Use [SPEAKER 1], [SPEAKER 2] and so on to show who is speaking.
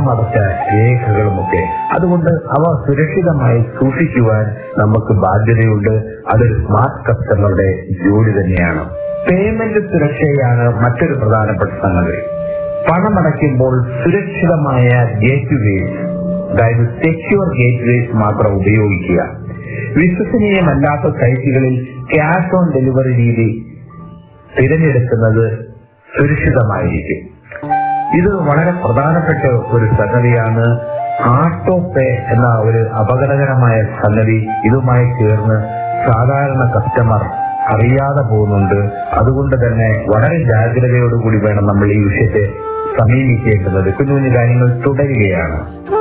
[SPEAKER 1] പണമടച്ച രേഖകളുമൊക്കെ അതുകൊണ്ട് അവ സുരക്ഷിതമായി സൂക്ഷിക്കുവാൻ നമുക്ക് ബാധ്യതയുണ്ട് അതൊരു സ്മാർട്ട് കസ്റ്റമറുടെ ജോലി തന്നെയാണ് പേയ്മെന്റ് സുരക്ഷയാണ് മറ്റൊരു പ്രധാനപ്പെട്ട സംഗതി പണമടയ്ക്കുമ്പോൾ സുരക്ഷിതമായ ഗേറ്റ് വേസ് അതായത് സെക്യൂർ ഗേറ്റ് വേസ് മാത്രം ഉപയോഗിക്കുക വിശ്വസനീയമല്ലാത്ത സൈറ്റുകളിൽ ക്യാഷ് ഓൺ ഡെലിവറി രീതി തിരഞ്ഞെടുക്കുന്നത് സുരക്ഷിതമായിരിക്കും ഇത് വളരെ പ്രധാനപ്പെട്ട ഒരു സംഗതിയാണ് ആട്ടോ പേ എന്ന ഒരു അപകടകരമായ സംഗതി ഇതുമായി ചേർന്ന് സാധാരണ കസ്റ്റമർ അറിയാതെ പോകുന്നുണ്ട് അതുകൊണ്ട് തന്നെ വളരെ ജാഗ്രതയോടുകൂടി വേണം നമ്മൾ ഈ വിഷയത്തെ സമീപിക്കേണ്ടത് കുഞ്ഞു കുഞ്ഞു കാര്യങ്ങൾ തുടരുകയാണ്